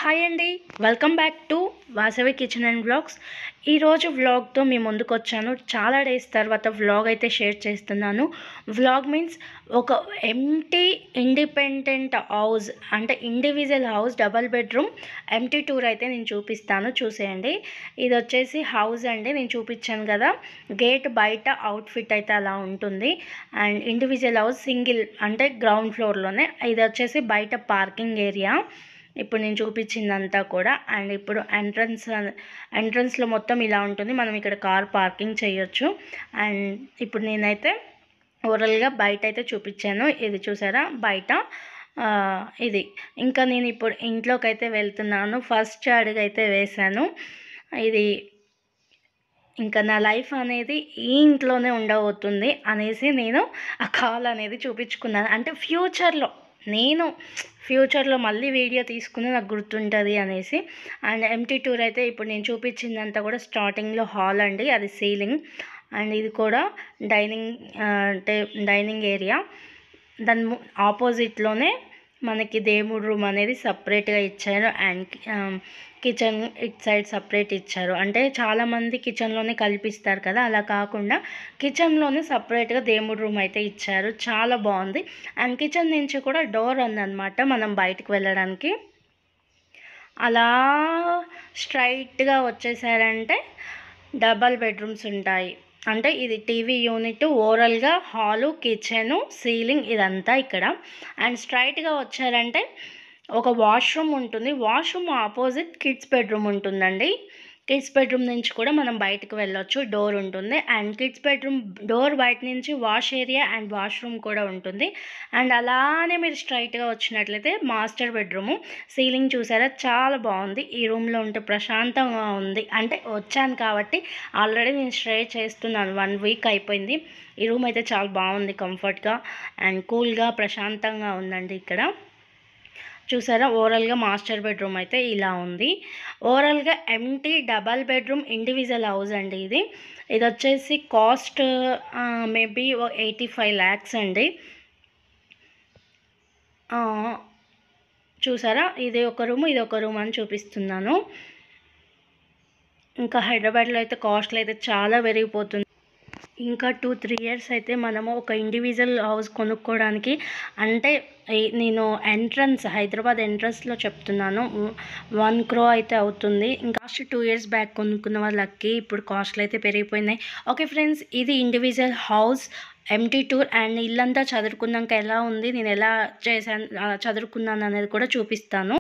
hi అండి welcome back to Vasavi kitchen and vlogs ఈరోజు వ్లాగ్తో మీ ముందుకు వచ్చాను చాలా డేస్ తర్వాత వ్లాగ్ అయితే షేర్ చేస్తున్నాను వ్లాగ్ మీన్స్ ఒక ఎంటీ ఇండిపెండెంట్ హౌస్ అంటే individual house double bedroom empty tour అయితే నేను చూపిస్తాను చూసేయండి ఇది వచ్చేసి హౌస్ అండి నేను చూపించాను కదా గేట్ బయట అవుట్ఫిట్ అయితే అలా ఉంటుంది అండ్ ఇండివిజువల్ హౌస్ సింగిల్ అంటే గ్రౌండ్ ఫ్లోర్లోనే ఇది వచ్చేసి బయట పార్కింగ్ ఏరియా ఇప్పుడు నేను చూపించిందంతా కూడా అండ్ ఇప్పుడు ఎంట్రన్స్ ఎంట్రన్స్లో మొత్తం ఇలా ఉంటుంది మనం ఇక్కడ కార్ పార్కింగ్ చేయొచ్చు అండ్ ఇప్పుడు నేనైతే ఓవరాల్గా బయట అయితే చూపించాను ఇది చూసారా బయట ఆ, ఇది ఇంకా నేను ఇప్పుడు ఇంట్లోకి అయితే వెళ్తున్నాను ఫస్ట్ అడుగు అయితే వేశాను ఇది ఇంకా నా లైఫ్ అనేది ఈ ఇంట్లోనే ఉండబోతుంది అనేసి నేను ఆ కాల్ అనేది చూపించుకున్నాను అంటే ఫ్యూచర్లో నేను ఫ్యూచర్లో మళ్ళీ వీడియో తీసుకుని నాకు గుర్తుంటుంది అనేసి అండ్ ఎంటీ టూర్ అయితే ఇప్పుడు నేను చూపించిందంతా కూడా స్టార్టింగ్లో హాల్ అండి అది సీలింగ్ అండ్ ఇది కూడా డైనింగ్ ఆ, అంటే డైనింగ్ ఏరియా దాని ము- ఆపోజిట్లోనే మనకి దేవుడు రూమ్ అనేది సపరేట్గా ఇచ్చారు and kitchen it side separate ఇచ్చారు అంటే చాలామంది కిచెన్లోనే కల్పిస్తారు కదా అలా కాకుండా కిచెన్లోనే సపరేట్గా దేవుడు రూమ్ అయితే ఇచ్చారు చాలా బాగుంది అండ్ కిచెన్ నుంచి కూడా డోర్ ఉందన్నమాట మనం బయటకు వెళ్ళడానికి అలా స్ట్రైట్గా వచ్చేసారంటే డబల్ బెడ్రూమ్స్ ఉంటాయి అంటే ఇది టీవీ యూనిట్ ఓవరాల్గా హాలు కిచెను సీలింగ్ ఇదంతా ఇక్కడ అండ్ స్ట్రైట్గా వచ్చారంటే ఒక వాష్రూమ్ ఉంటుంది వాష్రూమ్ ఆపోజిట్ కిడ్స్ బెడ్రూమ్ ఉంటుందండి కిడ్స్ బెడ్రూమ్ నుంచి కూడా మనం బయటకు వెళ్ళొచ్చు డోర్ ఉంటుంది అండ్ కిడ్స్ బెడ్రూమ్ డోర్ బయట నుంచి వాష్ ఏరియా అండ్ వాష్రూమ్ కూడా ఉంటుంది అండ్ అలానే మీరు స్ట్రైట్గా వచ్చినట్లయితే మాస్టర్ బెడ్రూము సీలింగ్ చూసారా చాలా బాగుంది ఈ రూమ్లో ఉంటే ప్రశాంతంగా ఉంది అంటే వచ్చాను కాబట్టి ఆల్రెడీ నేను స్టే చేస్తున్నాను వన్ వీక్ అయిపోయింది ఈ రూమ్ అయితే చాలా బాగుంది కంఫర్ట్గా అండ్ కూల్గా ప్రశాంతంగా ఉందండి ఇక్కడ చూసారా ఓవరాల్గా మాస్టర్ బెడ్రూమ్ అయితే ఇలా ఉంది ఓవరాల్గా empty double bedroom individual house అండి ఇది ఇది వచ్చేసి cost maybe eighty five lakhs అండి ఆ, చూసారా ఇది ఒక రూమ్ ఇది ఒక రూమ్ అని చూపిస్తున్నాను ఇంకా హైదరాబాద్లో అయితే కాస్ట్లు అయితే చాలా పెరిగిపోతుంది ఇంకా టూ త్రీ ఇయర్స్ అయితే మనము ఒక ఇండివిజువల్ హౌస్ కొనుక్కోవడానికి అంటే ఈ- నేను ఎంట్రన్స్ హైదరాబాద్ ఎంట్రన్స్లో చెప్తున్నాను వన్ క్రో అయితే అవుతుంది ఇంకా లాస్ట్ టూ ఇయర్స్ బ్యాక్ కొనుక్కున్న వాళ్ళకి ఇప్పుడు కాస్ట్లు అయితే పెరిగిపోయినాయి ఓకే ఫ్రెండ్స్ ఇది individual house empty tour and ఇల్లంతా చదువుకున్నాక ఎలా ఉంది నేను ఎలా చేశాను ఆ, చదువుకున్నాను అనేది కూడా చూపిస్తాను